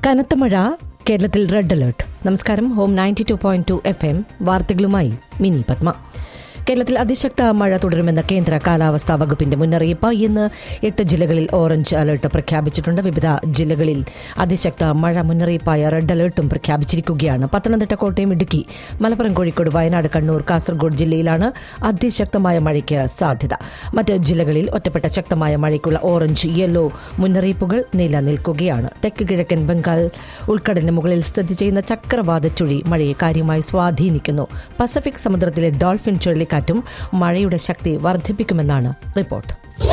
കനത്ത മഴ കേരളത്തിൽ റെഡ് അലേർട്ട് നമസ്കാരം home ninety two point two F M വാർത്തകളുമായി മിനി പത്മ കേരളത്തിൽ അതിശക്ത മഴ തുടരുമെന്ന കേന്ദ്ര കാലാവസ്ഥാ വകുപ്പിന്റെ മുന്നറിയിപ്പ് ഇന്ന് എട്ട് ജില്ലകളിൽ ഓറഞ്ച് അലർട്ട് പ്രഖ്യാപിച്ചിട്ടുണ്ട് വിവിധ ജില്ലകളിൽ അതിശക്ത മഴ മുന്നറിയിപ്പായ റെഡ് അലർട്ടും പ്രഖ്യാപിച്ചിരിക്കുകയാണ് പത്തനംതിട്ട കോട്ടയം ഇടുക്കി മലപ്പുറം കോഴിക്കോട് വയനാട് കണ്ണൂർ കാസർഗോഡ് ജില്ലയിലാണ് അതിശക്തമായ മഴയ്ക്ക് സാധ്യത മറ്റ് ജില്ലകളിൽ ഒറ്റപ്പെട്ട ശക്തമായ മഴയ്ക്കുള്ള ഓറഞ്ച് യെല്ലോ മുന്നറിയിപ്പുകൾ നിലനിൽക്കുകയാണ് തെക്ക് കിഴക്കൻ ബംഗാൾ ഉൾക്കടലിന് മുകളിൽ സ്ഥിതി ചെയ്യുന്ന ചക്രവാത ചുഴി മഴയെ കാര്യമായി സ്വാധീനിക്കുന്നു പസഫിക് സമുദ്രത്തിലെ ഡോൾഫിൻ ചുഴലിക്കാറ്റും മഴയുടെ ശക്തി വർദ്ധിപ്പിക്കുമെന്നാണ് റിപ്പോർട്ട്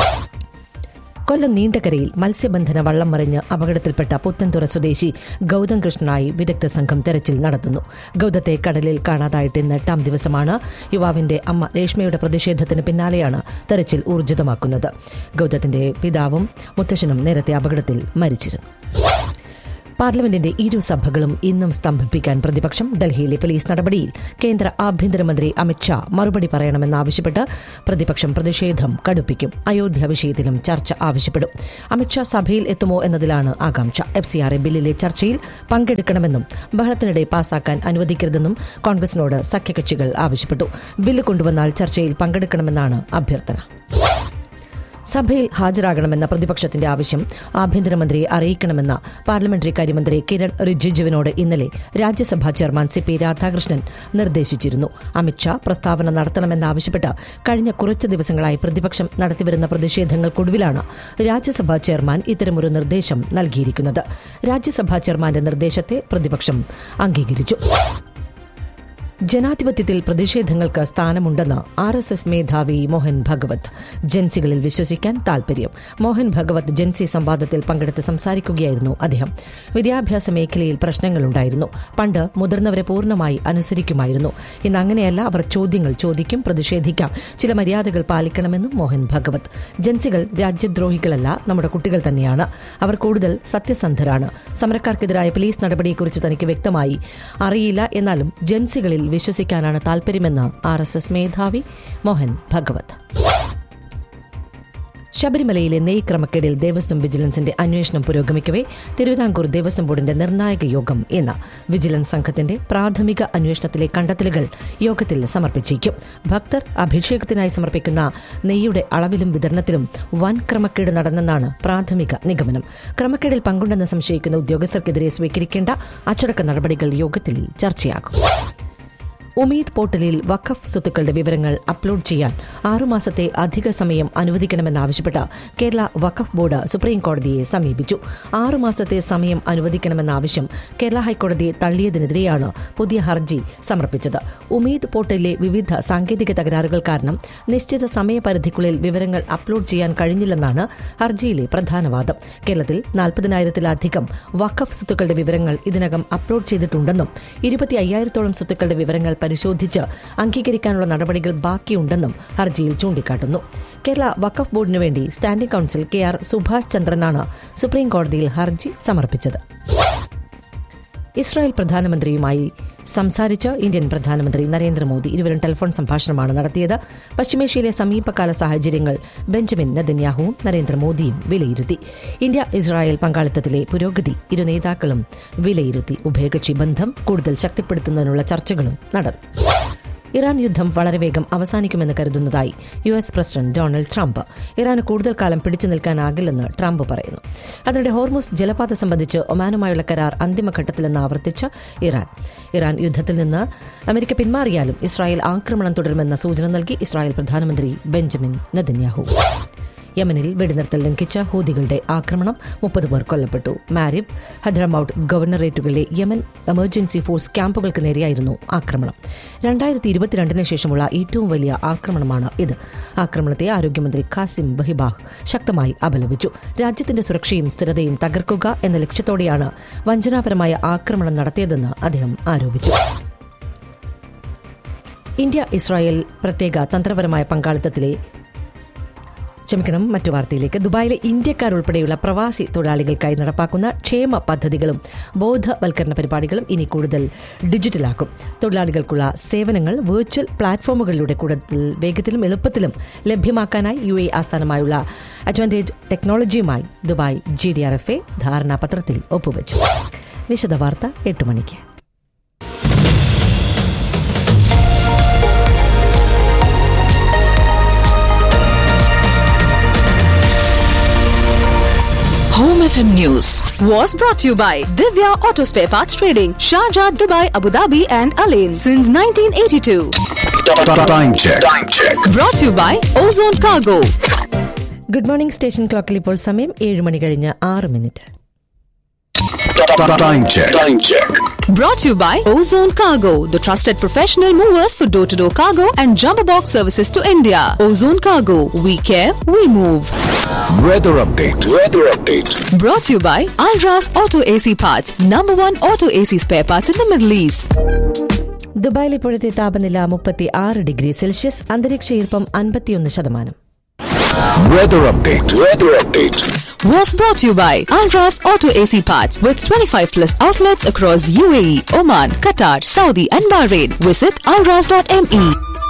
കൊല്ലം നീണ്ടകരയിൽ മത്സ്യബന്ധന വള്ളം മറിഞ്ഞ് അപകടത്തിൽപ്പെട്ട പുത്തൻതുറ സ്വദേശി ഗൌതം കൃഷ്ണനായി വിദഗ്ധ സംഘം തെരച്ചിൽ നടത്തുന്നു ഗൌതത്തെ കടലിൽ കാണാതായിട്ട് ഇന്ന് എട്ടാം ദിവസമാണ് യുവാവിന്റെ അമ്മ രേഷ്മയുടെ പ്രതിഷേധത്തിന് പിന്നാലെയാണ് തെരച്ചിൽ ഊർജിതമാക്കുന്നത് ഗൌതത്തിന്റെ പിതാവും മുത്തശ്ശനും നേരത്തെ അപകടത്തിൽ മരിച്ചിരുന്നു പാർലമെന്റിന്റെ ഇരു സഭകളും ഇന്നും സ്തംഭിപ്പിക്കാൻ പ്രതിപക്ഷം ഡൽഹിയിലെ പോലീസ് നടപടിയിൽ കേന്ദ്ര ആഭ്യന്തരമന്ത്രി അമിത്ഷാ മറുപടി പറയണമെന്നാവശ്യപ്പെട്ട് പ്രതിപക്ഷം പ്രതിഷേധം കടുപ്പിക്കും അയോധ്യ വിഷയത്തിലും ചർച്ച ആവശ്യപ്പെടും അമിത്ഷാ സഭയിൽ എത്തുമോ എന്നതിലാണ് ആകാംക്ഷ എഫ് സി ആർ എ ബില്ലിലെ ചർച്ചയിൽ പങ്കെടുക്കണമെന്നും ബഹളത്തിനിടെ പാസാക്കാൻ അനുവദിക്കരുതെന്നും കോൺഗ്രസിനോട് സഖ്യകക്ഷികൾ ആവശ്യപ്പെട്ടു ബില്ല് കൊണ്ടുവന്നാൽ ചർച്ചയിൽ പങ്കെടുക്കണമെന്നാണ് അഭ്യർത്ഥന സഭയിൽ ഹാജരാകണമെന്ന പ്രതിപക്ഷത്തിന്റെ ആവശ്യം ആഭ്യന്തരമന്ത്രിയെ അറിയിക്കണമെന്ന പാർലമെന്ററി കാര്യമന്ത്രി കിരൺ റിജിജുവിനോട് ഇന്നലെ Rajya Sabha chairman C P Radhakrishnan നിർദ്ദേശിച്ചിരുന്നു അമിത്ഷാ പ്രസ്താവന നടത്തണമെന്നാവശ്യപ്പെട്ട് കഴിഞ്ഞ കുറച്ച് ദിവസങ്ങളായി പ്രതിപക്ഷം നടത്തിവരുന്ന പ്രതിഷേധങ്ങൾക്കൊടുവിലാണ് രാജ്യസഭാ ചെയർമാൻ ഇത്തരമൊരു നിർദ്ദേശം നൽകിയിരിക്കുന്നത് രാജ്യസഭാ ചെയർമാന്റെ നിർദ്ദേശത്തെ പ്രതിപക്ഷം അംഗീകരിച്ചു ജനാധിപത്യത്തിൽ പ്രതിഷേധങ്ങൾക്ക് സ്ഥാനമുണ്ടെന്ന് ആർ എസ് എസ് മേധാവി മോഹൻ ഭഗവത് ജൻസികളിൽ വിശ്വസിക്കാൻ താൽപര്യം മോഹൻ ഭഗവത് ജൻസി സംവാദത്തിൽ പങ്കെടുത്ത് സംസാരിക്കുകയായിരുന്നു അദ്ദേഹം വിദ്യാഭ്യാസ മേഖലയിൽ പ്രശ്നങ്ങളുണ്ടായിരുന്നു പണ്ട് മുതിർന്നവരെ പൂർണ്ണമായി അനുസരിക്കുമായിരുന്നു ഇന്ന് അങ്ങനെയല്ല അവർ ചോദ്യങ്ങൾ ചോദിക്കും പ്രതിഷേധിക്കാം ചില മര്യാദകൾ പാലിക്കണമെന്നും മോഹൻ ഭഗവത് ജൻസികൾ രാജ്യദ്രോഹികളല്ല നമ്മുടെ കുട്ടികൾ തന്നെയാണ് അവർ കൂടുതൽ സത്യസന്ധരാണ് സമരക്കാർക്കെതിരായ പോലീസ് നടപടിയെക്കുറിച്ച് തനിക്ക് വ്യക്തമായി അറിയില്ല എന്നാലും ജൻസികളിൽ വിശ്വസിക്കാനാണ് താൽപര്യമെന്ന് ആർ എസ് എസ് മേധാവി മോഹൻ ഭഗവത് ശബരിമലയിലെ നെയ് ക്രമക്കേടിൽ ദേവസ്വം വിജിലൻസിന്റെ അന്വേഷണം പുരോഗമിക്കവേ തിരുവിതാംകൂർ ദേവസ്വം ബോർഡിന്റെ നിർണായക യോഗം ഇന്ന് വിജിലൻസ് സംഘത്തിന്റെ പ്രാഥമിക അന്വേഷണത്തിലെ കണ്ടെത്തലുകൾ യോഗത്തിൽ സമർപ്പിച്ചേക്കും ഭക്തർ അഭിഷേകത്തിനായി സമർപ്പിക്കുന്ന നെയ്യുടെ അളവിലും വിതരണത്തിലും വൻ ക്രമക്കേട് നടന്നെന്നാണ് പ്രാഥമിക നിഗമനം ക്രമക്കേടിൽ പങ്കുണ്ടെന്ന് സംശയിക്കുന്ന ഉദ്യോഗസ്ഥർക്കെതിരെ സ്വീകരിക്കേണ്ട അച്ചടക്ക നടപടികൾ യോഗത്തിൽ ചർച്ചയാകും ഉമീദ് പോർട്ടലിൽ വഖഫ് സ്വത്തുക്കളുടെ വിവരങ്ങൾ അപ്ലോഡ് ചെയ്യാൻ ആറുമാസത്തെ അധിക സമയം അനുവദിക്കണമെന്നാവശ്യപ്പെട്ട് കേരള വഖഫ് ബോർഡ് സുപ്രീം കോടതിയെ സമീപിച്ചു ആറുമാസത്തെ സമയം അനുവദിക്കണമെന്ന ആവശ്യം കേരള ഹൈക്കോടതി തള്ളിയതിനെതിരെയാണ് പുതിയ ഹർജി സമർപ്പിച്ചത് ഉമീദ് പോർട്ടലിലെ വിവിധ സാങ്കേതിക തകരാറുകൾ കാരണം നിശ്ചിത സമയപരിധിക്കുള്ളിൽ വിവരങ്ങൾ അപ്ലോഡ് ചെയ്യാൻ കഴിഞ്ഞില്ലെന്നാണ് ഹർജിയിലെ പ്രധാന വാദം കേരളത്തിൽ നാൽപ്പതിനായിരത്തിലധികം വഖഫ് സ്വത്തുക്കളുടെ വിവരങ്ങൾ ഇതിനകം അപ്ലോഡ് ചെയ്തിട്ടുണ്ടെന്നും ഇരുപത്തി അയ്യായിരത്തോളം സ്വത്തുക്കളുടെ വിവരങ്ങൾ പരിശോധിച്ച് അംഗീകരിക്കാനുള്ള നടപടികൾ ബാക്കിയുണ്ടെന്നും ഹർജിയിൽ ചൂണ്ടിക്കാട്ടുന്നു കേരള വഖഫ് ബോർഡിനു വേണ്ടി standing council K R Subhash ചന്ദ്രനാണ് സുപ്രീം കോടതിയിൽ ഹർജി സമർപ്പിച്ചത് ഇസ്രായേൽ പ്രധാനമന്ത്രിയുമായി സംസാരിച്ച ഇന്ത്യൻ പ്രധാനമന്ത്രി നരേന്ദ്രമോദി ഇരുവരും ടെലിഫോൺ സംഭാഷണമാണ് നടത്തിയത് പശ്ചിമേഷ്യയിലെ സമീപകാല സാഹചര്യങ്ങൾ ബെഞ്ചമിൻ നെതന്യാഹുവും നരേന്ദ്രമോദിയും വിലയിരുത്തി ഇന്ത്യ ഇസ്രായേൽ പങ്കാളിത്തത്തിലെ പുരോഗതി ഇരു നേതാക്കളും വിലയിരുത്തി ഉഭയകക്ഷി ബന്ധം കൂടുതൽ ശക്തിപ്പെടുത്തുന്നതിനുള്ള ചർച്ചകളും നടന്നു ഇറാൻ യുദ്ധം വളരെ വേഗം അവസാനിക്കുമെന്ന് കരുതുന്നതായി U S president Donald Trump ഇറാന് കൂടുതൽ കാലം പിടിച്ചു നിൽക്കാനാകില്ലെന്ന് ട്രംപ് പറയുന്നു അതിനിടെ ഹോർമുസ് ജലപാത സംബന്ധിച്ച് ഒമാനുമായുള്ള കരാർ അന്തിമഘട്ടത്തിലെന്ന് ആവർത്തിച്ച ഇറാൻ ഇറാൻ യുദ്ധത്തിൽ നിന്ന് അമേരിക്ക പിന്മാറിയാലും ഇസ്രായേൽ ആക്രമണം തുടരുമെന്ന സൂചന നൽകി ഇസ്രായേൽ പ്രധാനമന്ത്രി ബെഞ്ചമിൻ നെതന്യാഹു യമനിൽ വെടിനിർത്തൽ ലംഘിച്ച ഹൂതികളുടെ ആക്രമണം മുപ്പത് പേർ കൊല്ലപ്പെട്ടു മാരിബ് ഹദ്രമൌട്ട് ഗവർണറേറ്റുകളിലെ യമൻ എമർജൻസി ഫോഴ്സ് ക്യാമ്പുകൾക്ക് നേരെയായിരുന്നു ആക്രമണം രണ്ടായിരത്തി ഇരുപത്തിരണ്ടിന് ശേഷമുള്ള ഏറ്റവും വലിയ ആക്രമണമാണ് ഇത് ആക്രമണത്തെ ആരോഗ്യമന്ത്രി ഖാസിം ബഹിബാഹ് ശക്തമായി അപലപിച്ചു രാജ്യത്തിന്റെ സുരക്ഷയും സ്ഥിരതയും തകർക്കുക എന്ന ലക്ഷ്യത്തോടെയാണ് വഞ്ചനാപരമായ ആക്രമണം നടത്തിയതെന്ന് അദ്ദേഹം ആരോപിച്ചു ഇന്ത്യ ഇസ്രായേൽ പ്രത്യേക തന്ത്രപരമായ പങ്കാളിത്തത്തിലെ ക്ഷമിക്കണം മറ്റു വാർത്തയിലേക്ക് ദുബായിലെ ഇന്ത്യക്കാർ ഉൾപ്പെടെയുള്ള പ്രവാസി തൊഴിലാളികൾക്കായി നടപ്പാക്കുന്ന ക്ഷേമ പദ്ധതികളും ബോധവൽക്കരണ പരിപാടികളും ഇനി കൂടുതൽ ഡിജിറ്റലാക്കും തൊഴിലാളികൾക്കുള്ള സേവനങ്ങൾ വെർച്വൽ പ്ലാറ്റ്ഫോമുകളിലൂടെ കൂടുതൽ വേഗത്തിലും എളുപ്പത്തിലും ലഭ്യമാക്കാനായി യു എ ആസ്ഥാനമായുള്ള അഡ്വാൻറ്റേജ് ടെക്നോളജിയുമായി Dubai G D R F A ധാരണാപത്രത്തിൽ ഒപ്പുവച്ചു വിശദവാർത്ത എട്ട് മണിക്ക് Home FM News was brought to you by Divya Auto Spare Parts Trading, Sharjah, Dubai, Abu Dhabi, and Alain since 1982. Time check. Time check. Brought to you by Ozone Cargo. Good morning station ക്ലോക്കിൽ ഇപ്പോൾ സമയം ഏഴ് മണി കഴിഞ്ഞ് ആറ് minute Time check. Time check. Brought to you by Ozone Cargo, the trusted professional movers for door to door cargo and jumbo box services to India. Ozone Cargo, we care, we move. Weather update. Weather update. Brought to you by Alras Auto AC Parts, number one auto AC spare parts in the Middle East. ദുബായിൽ ഇപ്പോഴത്തെ താപനില മുപ്പത്തി ആറ് degree Celsius അന്തരീക്ഷ ഈർപ്പം അൻപത്തിയൊന്ന് ശതമാനം Weather update. Weather update. was brought to you by Alras Auto AC Parts with 25 plus outlets across UAE, Oman, Qatar, Saudi, and Bahrain. Visit alras.me.